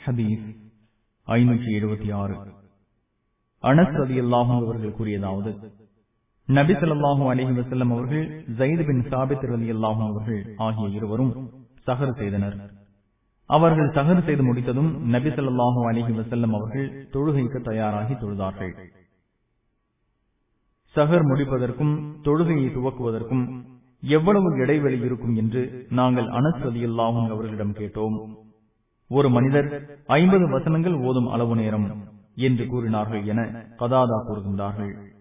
ஹதீஸ் ஐநூற்றி எழுபத்தி ஆறு அனஸ் ரதி அல்லாஹும் அவர்கள் கூறியதாவது நபி ஸல்லல்லாஹு அலைஹி வஸல்லம் அவர்கள் ஜயித் பின் சாபித் ரலி அல்லாஹும் அவர்கள் ஆகிய இருவரும் சஹர் செய்தனர் அவர்கள் சஹர் செய்து முடித்ததும் நபி ஸல்லல்லாஹு அலைஹி வஸல்லம் அவர்கள் தொழுகைக்கு தயாராகி தொழுதார்கள் சஹர் முடிப்பதற்கும் தொழுகையை துவக்குவதற்கும் எவ்வளவு இடைவெளி இருக்கும் என்று நாங்கள் அனஸ் ரதி அல்லாஹும் அவர்களிடம் கேட்டோம் ஒரு மனிதர் ஐம்பது வசனங்கள் ஓதும் அளவு நேரம் என்று கூறினார்கள் என கதாதா கூறுகின்றார்கள்